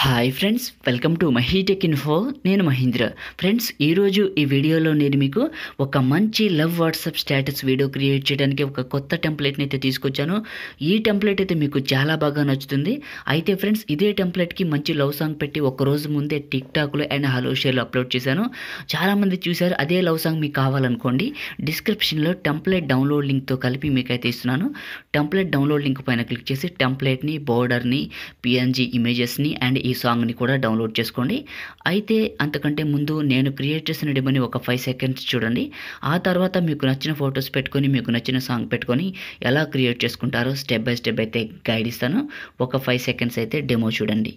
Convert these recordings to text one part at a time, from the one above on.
hi friends welcome to Mahitech info నేను Mahendra friends ఈరోజు ఈ వీడియోలో నేను మీకు ఒక మంచి love WhatsApp status video create చేయడానికి ఒక కొత్త టెంప్లెట్ని అయితే తీసుకొచ్చాను ఈ టెంప్లెట్ అయితే మీకు చాలా బాగా నచ్చుతుంది అయితే ఫ్రెండ్స్ ఇదే టెంప్లెట్కి మంచి లవ్ సాంగ్ పెట్టి ఒక రోజు ముందే టిక్ టాక్లో అండ్ హలో షేర్లో అప్లోడ్ చేశాను చాలామంది చూశారు అదే లవ్ సాంగ్ మీకు కావాలనుకోండి డిస్క్రిప్షన్లో టెంప్లెట్ డౌన్లోడ్ లింక్తో కలిపి మీకు అయితే ఇస్తున్నాను టెంప్లెట్ డౌన్లోడ్ లింక్ పైన క్లిక్ చేసి టెంప్లెట్ని బోర్డర్ని పిఎన్జీ ఇమేజెస్ని అండ్ ఈ సాంగ్ని కూడా డౌన్లోడ్ చేసుకోండి అయితే అంతకంటే ముందు నేను క్రియేట్ చేసిన డెమోని ఒక ఫైవ్ సెకండ్స్ చూడండి ఆ తర్వాత మీకు నచ్చిన ఫొటోస్ పెట్టుకొని మీకు నచ్చిన సాంగ్ పెట్టుకొని ఎలా క్రియేట్ చేసుకుంటారో స్టెప్ బై స్టెప్ అయితే గైడ్ ఇస్తాను ఒక ఫైవ్ సెకండ్స్ అయితే డెమో చూడండి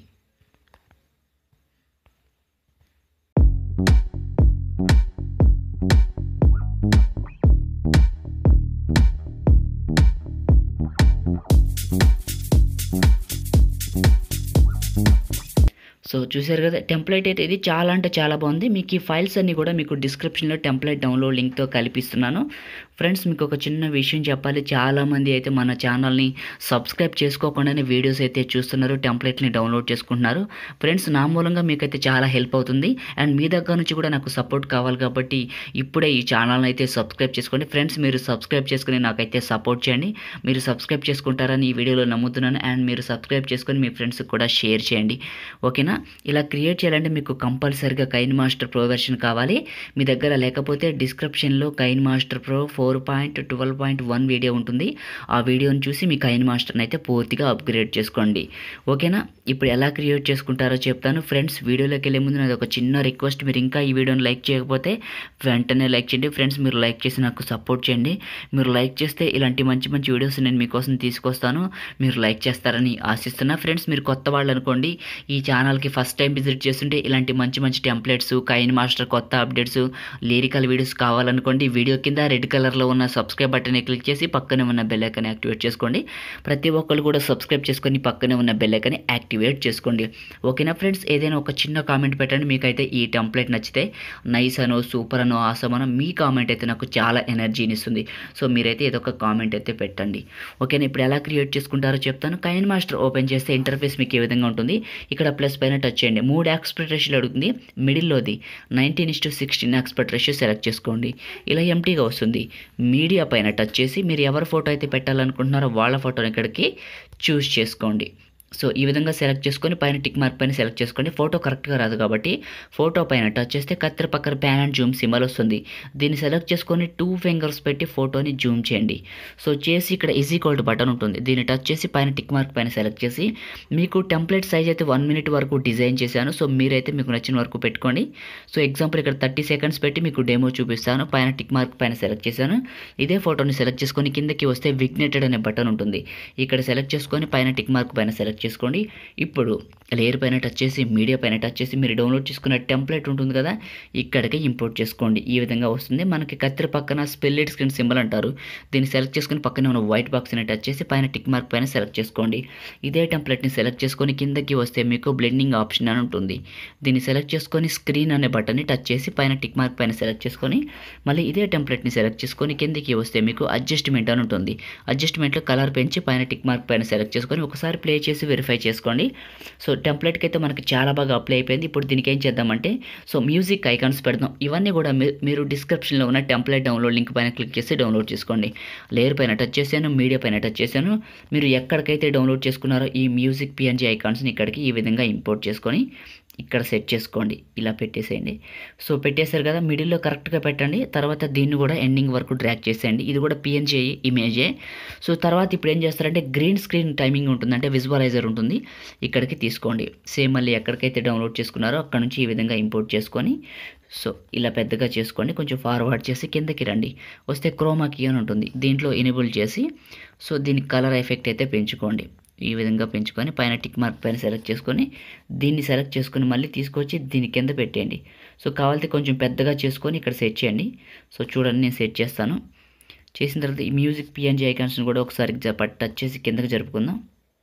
సో చూసారు కదా టెంప్లెట్ అయితే ఇది చాలా అంటే చాలా బాగుంది మీకు ఈ ఫైల్స్ అన్నీ కూడా మీకు డిస్క్రిప్షన్లో టెంప్లెట్ డౌన్లోడ్ లింక్తో కల్పిస్తున్నాను ఫ్రెండ్స్ మీకు ఒక చిన్న విషయం చెప్పాలి చాలామంది అయితే మన ఛానల్ని సబ్స్క్రైబ్ చేసుకోకుండానే వీడియోస్ అయితే చూస్తున్నారు టెంప్లెట్ని డౌన్లోడ్ చేసుకుంటున్నారు ఫ్రెండ్స్ నా మూలంగా మీకైతే చాలా హెల్ప్ అవుతుంది అండ్ మీ దగ్గర నుంచి కూడా నాకు సపోర్ట్ కావాలి కాబట్టి ఇప్పుడే ఈ ఛానల్ని అయితే సబ్స్క్రైబ్ చేసుకోండి ఫ్రెండ్స్ మీరు సబ్స్క్రైబ్ చేసుకుని నాకైతే సపోర్ట్ చేయండి మీరు సబ్స్క్రైబ్ చేసుకుంటారని ఈ వీడియోలో నమ్ముతున్నాను అండ్ మీరు సబ్స్క్రైబ్ చేసుకొని మీ ఫ్రెండ్స్కి కూడా షేర్ చేయండి ఓకేనా ఇలా క్రియేట్ చేయాలంటే మీకు కంపల్సరిగా కైన్ మాస్టర్ ప్రో వెర్షన్ కావాలి మీ దగ్గర లేకపోతే డిస్క్రిప్షన్లో KineMaster pro four point twelve point one video ఉంటుంది ఆ వీడియోని చూసి మీ కైన్ మాస్టర్ని అయితే పూర్తిగా అప్గ్రేడ్ చేసుకోండి ఓకేనా ఇప్పుడు ఎలా క్రియేట్ చేసుకుంటారో చెప్తాను ఫ్రెండ్స్ వీడియోలోకి వెళ్ళే ముందు నాది ఒక చిన్న రిక్వెస్ట్ మీరు ఇంకా ఈ వీడియోని లైక్ చేయకపోతే వెంటనే లైక్ చేయండి ఫ్రెండ్స్ మీరు లైక్ చేసి నాకు సపోర్ట్ చేయండి మీరు లైక్ చేస్తే ఇలాంటి మంచి మంచి వీడియోస్ నేను మీకోసం తీసుకొస్తాను మీరు లైక్ చేస్తారని ఆశిస్తున్నా ఫ్రెండ్స్ మీరు కొత్త వాళ్ళు అనుకోండి ఈ ఛానల్కి ఫస్ట్ టైం విజిట్ చేస్తుంటే ఇలాంటి మంచి మంచి టెంప్లెట్స్ కైన్ మాస్టర్ కొత్త అప్డేట్స్ లిరికల్ వీడియోస్ కావాలనుకోండి వీడియో కింద రెడ్ కలర్లో ఉన్న సబ్స్క్రైబ్ బటన్ని క్లిక్ చేసి పక్కనే ఉన్న బెల్ ఐకాన్ యాక్టివేట్ చేసుకోండి ప్రతి ఒక్కరు కూడా సబ్స్క్రైబ్ చేసుకొని పక్కనే ఉన్న బెల్ ఐకాన్ యాక్టివేట్ చేసుకోండి ఓకేనా ఫ్రెండ్స్ ఏదైనా ఒక చిన్న కామెంట్ పెట్టండి మీకైతే ఈ టెంప్లెట్ నచ్చితే నైస్ అనో సూపర్ అనో ఆసమ్ అనో మీ కామెంట్ అయితే నాకు చాలా ఎనర్జీని ఇస్తుంది సో మీరైతే ఏదో ఒక కామెంట్ అయితే పెట్టండి ఓకేనా ఇప్పుడు ఎలా క్రియేట్ చేసుకుంటారో చెప్తాను కైన్ మాస్టర్ ఓపెన్ చేస్తే ఇంటర్ఫేస్ మీకు ఏ విధంగా ఉంటుంది ఇక్కడ ప్లస్ పైన టచ్ చేయండి మూడు ఎక్స్పెక్ట్ రేషియోలు అడుగుతుంది మిడిల్లోది nineteen is to sixteen aspect ratio select చేసుకోండి ఇలా ఎంటీగా వస్తుంది మీడియా పైన టచ్ చేసి మీరు ఎవరి ఫోటో అయితే పెట్టాలనుకుంటున్నారో వాళ్ళ ఫోటోని ఇక్కడికి చూస్ చేసుకోండి సో ఈ విధంగా సెలెక్ట్ చేసుకొని పైన టిక్ మార్క్ పైన సెలెక్ట్ చేసుకోండి ఫోటో కరెక్ట్గా రాదు కాబట్టి ఫోటో పైన టచ్ చేస్తే కత్తెర పక్కన ప్యాన్ అండ్ జూమ్ సింబల్ వస్తుంది దీన్ని సెలెక్ట్ చేసుకొని టూ ఫింగర్స్ పెట్టి ఫోటోని జూమ్ చేయండి సో చేసి ఇక్కడ ఈజీ కోల్డ్ బటన్ ఉంటుంది దీన్ని టచ్ చేసి పైన టిక్ మార్క్ పైన సెలెక్ట్ చేసి మీకు టెంప్లెట్ సైజ్ అయితే వన్ మినిట్ వరకు డిజైన్ చేశాను సో మీరైతే మీకు నచ్చిన వరకు పెట్టుకోండి సో ఎగ్జాంపుల్ ఇక్కడ థర్టీ సెకండ్స్ పెట్టి మీకు డెమో చూపిస్తాను పైన టిక్ మార్క్ పైన సెలెక్ట్ చేశాను ఇదే ఫోటోని సెలెక్ట్ చేసుకొని కిందకి వస్తే విగ్నేటెడ్ అనే బటన్ ఉంటుంది ఇక్కడ సెలెక్ట్ చేసుకొని పైన టిక్ మార్క్ పైన సెలెక్ట్ చేసుకోండి ఇప్పుడు లేయర్ పైన టచ్ చేసి మీడియా పైన టచ్ చేసి మీరు డౌన్లోడ్ చేసుకున్న టెంప్లెట్ ఉంటుంది కదా ఇక్కడికి ఇంపోర్ట్ చేసుకోండి ఈ విధంగా వస్తుంది మనకి కత్తెర పక్కన స్పెల్లెడ్ స్క్రీన్ సింబల్ అంటారు దీన్ని సెలెక్ట్ చేసుకుని పక్కనే ఉన్న వైట్ బాక్స్ని టచ్ చేసి పైన టిక్ మార్క్ పైన సెలెక్ట్ చేసుకోండి ఇదే టెంప్లెట్ని సెలెక్ట్ చేసుకొని కిందకి వస్తే మీకు బ్లెండింగ్ ఆప్షన్ అని ఉంటుంది దీన్ని సెలెక్ట్ చేసుకొని స్క్రీన్ అనే బటన్ని టచ్ చేసి పైన టిక్ మార్క్ పైన సెలెక్ట్ చేసుకొని మళ్ళీ ఇదే టెంప్లెట్ని సెలెక్ట్ చేసుకొని కిందకి వస్తే మీకు అడ్జస్ట్మెంట్ అని ఉంటుంది అడ్జస్ట్మెంట్లో కలర్ పెంచి పైన టిక్ మార్క్ పైన సెలెక్ట్ చేసుకొని ఒకసారి ప్లే చేసి వెరిఫై చేసుకోండి సో టెంప్లెట్కి అయితే మనకి చాలా బాగా అప్లై అయిపోయింది ఇప్పుడు దీనికి ఏం చేద్దామంటే సో మ్యూజిక్ ఐకాన్స్ పెడదాం ఇవన్నీ కూడా మీరు డిస్క్రిప్షన్లో ఉన్న టెంప్లెట్ డౌన్లోడ్ లింక్ పైన క్లిక్ చేసి డౌన్లోడ్ చేసుకోండి లేయర్ పైన టచ్ చేశాను మీడియా పైన టచ్ చేశాను మీరు ఎక్కడికైతే డౌన్లోడ్ చేసుకున్నారో ఈ మ్యూజిక్ పిఎన్జీ ఐకాన్స్ని ఇక్కడికి ఈ విధంగా ఇంపోర్ట్ చేసుకొని ఇక్కడ సెట్ చేసుకోండి ఇలా పెట్టేసేయండి సో పెట్టేశారు కదా మిడిల్లో కరెక్ట్గా పెట్టండి తర్వాత దీన్ని కూడా ఎండింగ్ వరకు డ్రాక్ చేసేయండి ఇది కూడా పిఎన్జీ ఇమేజే సో తర్వాత ఇప్పుడు ఏం చేస్తారంటే గ్రీన్ స్క్రీన్ టైమింగ్ ఉంటుంది అంటే విజువలైజర్ ఉంటుంది ఇక్కడికి తీసుకోండి సేమ్ మళ్ళీ ఎక్కడికైతే డౌన్లోడ్ చేసుకున్నారో అక్కడ నుంచి ఈ విధంగా ఇంపోర్ట్ చేసుకొని సో ఇలా పెద్దగా చేసుకోండి కొంచెం ఫార్వర్డ్ చేసి కిందకి రండి వస్తే క్రోమా కీ అని ఉంటుంది దీంట్లో ఎనేబుల్ చేసి సో దీనికి కలర్ ఎఫెక్ట్ అయితే పెంచుకోండి ఈ విధంగా పెంచుకొని పైన టిక్ మార్క్ పైన సెలెక్ట్ చేసుకొని దీన్ని సెలెక్ట్ చేసుకొని మళ్ళీ తీసుకొచ్చి దీని కింద పెట్టేయండి సో కావాలంటే కొంచెం పెద్దగా చేసుకొని ఇక్కడ సెట్ చేయండి సో చూడండి నేను సెట్ చేస్తాను చేసిన తర్వాత ఈ మ్యూజిక్ పిఎన్జీ ఐకాన్స్ని కూడా ఒకసారి టచ్ చేసి కిందకి జరుపుకుందాం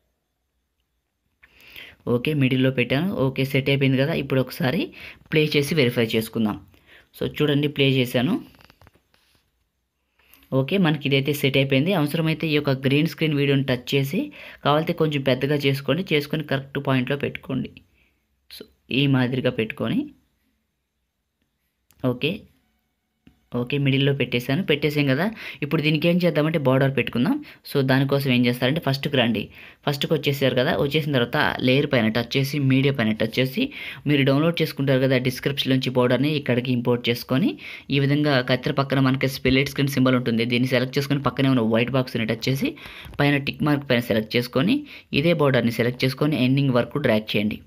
ఓకే మిడిల్లో పెట్టాను ఓకే సెట్ అయిపోయింది కదా ఇప్పుడు ఒకసారి ప్లే చేసి వెరిఫై చేసుకుందాం సో చూడండి ప్లే చేశాను ఓకే మనకి ఇదైతే సెట్ అయిపోయింది అవసరమైతే ఈ యొక్క గ్రీన్ స్క్రీన్ వీడియోని టచ్ చేసి కావాలంటే కొంచెం పెద్దగా చేసుకోండి చేసుకొని కరెక్ట్ పాయింట్లో పెట్టుకోండి ఈ మాదిరిగా పెట్టుకొని ఓకే ఓకే మిడిల్లో పెట్టేశాను పెట్టేసాం కదా ఇప్పుడు దీనికి ఏం చేద్దామంటే బార్డర్ పెట్టుకుందాం సో దానికోసం ఏం చేస్తారంటే ఫస్ట్కి రండి ఫస్ట్కి వచ్చేసారు కదా వచ్చేసిన తర్వాత లేయర్ పైన టచ్ చేసి మీడియా పైన టచ్ చేసి మీరు డౌన్లోడ్ చేసుకుంటారు కదా డిస్క్రిప్షన్ నుంచి బార్డర్ని ఇక్కడికి ఇంపోర్ట్ చేసుకొని ఈ విధంగా కత్తెర పక్కన మనకి స్పిలెట్ స్క్రీన్ సింబల్ ఉంటుంది దీన్ని సెలెక్ట్ చేసుకొని పక్కనే ఉన్న వైట్ బాక్స్ని టచ్ చేసి పైన టిక్ మార్క్ పైన సెలెక్ట్ చేసుకొని ఇదే బార్డర్ని సెలెక్ట్ చేసుకొని ఎండింగ్ వరకు డ్రాక్ చేయండి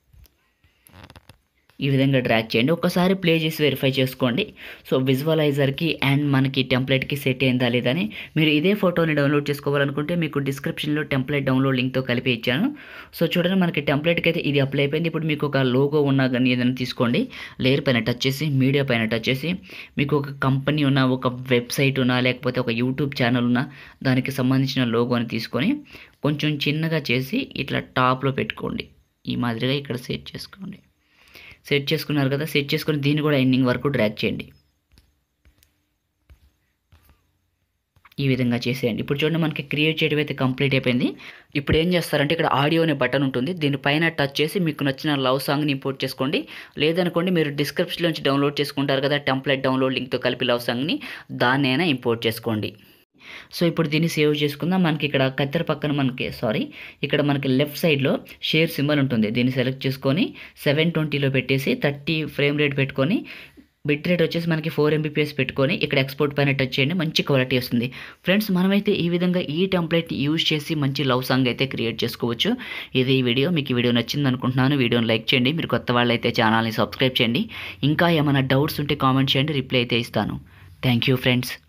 ఈ విధంగా డ్రాక్ చేయండి ఒకసారి ప్లే చేసి వెరిఫై చేసుకోండి సో విజువలైజర్కి అండ్ మనకి టెంప్లెట్కి సెట్ అయిందా లేదని మీరు ఇదే ఫోటోని డౌన్లోడ్ చేసుకోవాలనుకుంటే మీకు డిస్క్రిప్షన్లో టెంప్లెట్ డౌన్లోడ్ లింక్తో కలిపి ఇచ్చాను సో చూడండి మనకి టెంప్లెట్కి అయితే ఇది అప్లై అయిపోయింది ఇప్పుడు మీకు ఒక లోగో ఉన్నా కానీ ఏదైనా తీసుకోండి లేయర్ పైన టచ్ చేసి మీడియా పైన టచ్ చేసి మీకు ఒక కంపెనీ ఉన్న ఒక వెబ్సైట్ ఉన్నా లేకపోతే ఒక యూట్యూబ్ ఛానల్ ఉన్నా దానికి సంబంధించిన లోగోని తీసుకొని కొంచెం చిన్నగా చేసి ఇట్లా టాప్లో పెట్టుకోండి ఈ మాదిరిగా ఇక్కడ సెట్ చేసుకోండి సెట్ చేసుకున్నారు కదా సెట్ చేసుకుని దీన్ని కూడా ఎండింగ్ వరకు డ్రాక్ చేయండి ఈ విధంగా చేసేయండి ఇప్పుడు చూడండి మనకి క్రియేట్ చేయడం అయితే కంప్లీట్ అయిపోయింది ఇప్పుడు ఏం చేస్తారంటే ఇక్కడ ఆడియో అనే బటన్ ఉంటుంది దీనిపైన టచ్ చేసి మీకు నచ్చిన లవ్ సాంగ్ని ఇంపోర్ట్ చేసుకోండి లేదనుకోండి మీరు డిస్క్రిప్షన్ నుంచి డౌన్లోడ్ చేసుకుంటారు కదా టెంప్లెట్ డౌన్లోడ్ లింక్తో కలిపి లవ్ సాంగ్ని దాన్నైనా ఇంపోర్ట్ చేసుకోండి సో ఇప్పుడు దీన్ని సేవ్ చేసుకుందాం మనకి ఇక్కడ కత్తెర పక్కన మనకి సారీ ఇక్కడ మనకి లెఫ్ట్ సైడ్లో షేర్ సింబల్ ఉంటుంది దీన్ని సెలెక్ట్ చేసుకొని సెవెన్ ట్వంటీలో పెట్టేసి థర్టీ ఫ్రేమ్ రేట్ పెట్టుకొని బిట్ రేట్ వచ్చేసి మనకి ఫోర్ ఎంబీపీఎస్ పెట్టుకొని ఇక్కడ ఎక్స్పోర్ట్ పైన టచ్ చేయండి మంచి క్వాలిటీ వస్తుంది ఫ్రెండ్స్ మనమైతే ఈ విధంగా ఈ టెంప్లెట్ యూజ్ చేసి మంచి లవ్ సాంగ్ అయితే క్రియేట్ చేసుకోవచ్చు ఇది ఈ వీడియో మీకు ఈ వీడియో నచ్చింది అనుకుంటున్నాను వీడియోని లైక్ చేయండి మీరు కొత్త వాళ్ళు అయితే ఛానల్ని సబ్స్క్రైబ్ చేయండి ఇంకా ఏమైనా డౌట్స్ ఉంటే కామెంట్ చేయండి రిప్లై అయితే ఇస్తాను థ్యాంక్ యూ ఫ్రెండ్స్